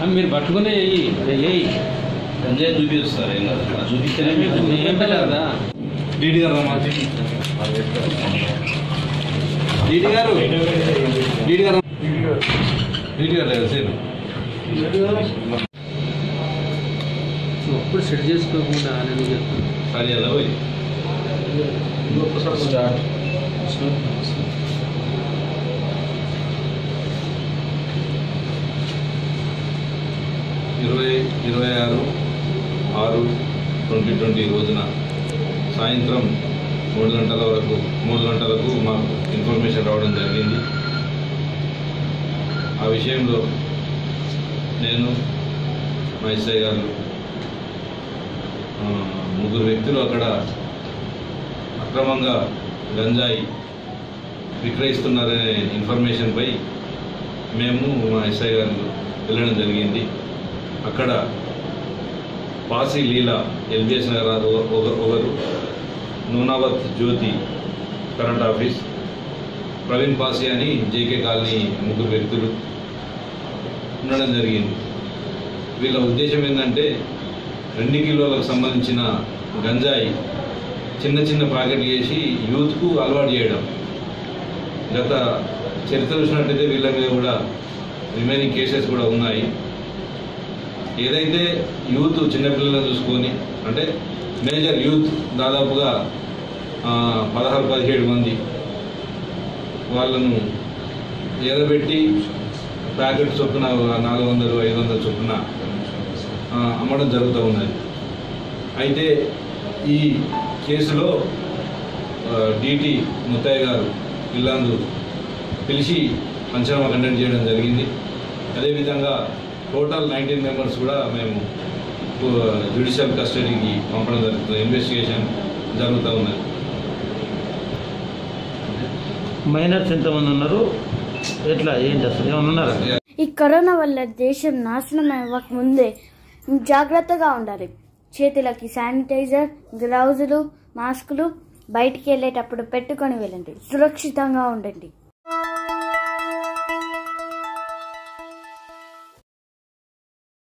ఆ, మీరు పట్టుకునే వెయ్యి వెయ్యి గంజాయి చూపిస్తారు ఏం కాదు అలా చూపిస్తేనే మీకు ఏం కదా డీడీ గారు రమ్మా డీడీ గారు డీడీ గారు డీడీ గారు లేదు సేను నువ్వు అప్పుడు సెట్ చేసుకోకుండా నేను చెప్తాను సరే అలా పోయి ఇరవై ఇరవై ఆరు ఆరు ట్వంటీ ట్వంటీ రోజున సాయంత్రం మూడు గంటల వరకు మూడు గంటలకు మాకు ఇన్ఫర్మేషన్ రావడం జరిగింది ఆ విషయంలో నేను మా ఎస్ఐ గారు ఆ, ముగ్గురు వ్యక్తులు అక్కడ అక్రమంగా గంజాయి విక్రయిస్తున్నారనే ఇన్ఫర్మేషన్పై మేము మా ఎస్ఐ గారు వెళ్ళడం జరిగింది అక్కడ పాసి లీలా ఎల్బిఎస్ నగర్ ఒక- ఒక- ఒకరు నూనావత్ జ్యోతి కరెంట్ ఆఫీస్ ప్రవీణ్ పాసి అని జేకే కాలనీ ముగ్గురు వ్యక్తులు ఉండడం జరిగింది వీళ్ళ ఉద్దేశం ఏంటంటే రెండు కిలోలకు సంబంధించిన గంజాయి చిన్న చిన్న ప్యాకెట్ చేసి యూత్కు అలవాటు చేయడం గత చరిత్ర చూసినట్టయితే వీళ్ళ మీద కూడా రిమైనింగ్ కేసెస్ కూడా ఉన్నాయి ఏదైతే యూత్ చిన్నపిల్లలను చూసుకొని అంటే మేజర్ యూత్ దాదాపుగా ఆ, పదహారు పదిహేడు మంది వాళ్ళను ఎగబెట్టి ప్యాకెట్ చొప్పున నాలుగు వందలు ఐదు వందలు చొప్పున ఆ, అమ్మడం జరుగుతూ ఉన్నది అయితే ఈ కేసులో డిటి ముత్తయ్య గారు ఇల్లాందు పిలిచి పంచనామా కండక్ట్ చేయడం జరిగింది అదేవిధంగా టోటల్ నైన్టీన్ మెంబర్స్ కూడా మేము జ్యుడిషియల్ కస్టడీకి పంపడం జరుగుతుంది ఇన్వెస్టిగేషన్ జరుగుతూ ఉన్నది మైనర్స్ ఎంతమంది ఉన్నారు ఎట్లా ఏంటి అసలు ఏమన్నా ఉన్నారా ఈ కరోనా వల్ల దేశం నాశనం అవ్వక ముందే జాగ్రత్తగా ఉండాలి చేతులకి శానిటైజర్ గ్లౌజులు మాస్కులు బయటికి వెళ్ళేటప్పుడు పెట్టుకొని వెళ్ళండి సురక్షితంగా ఉండండి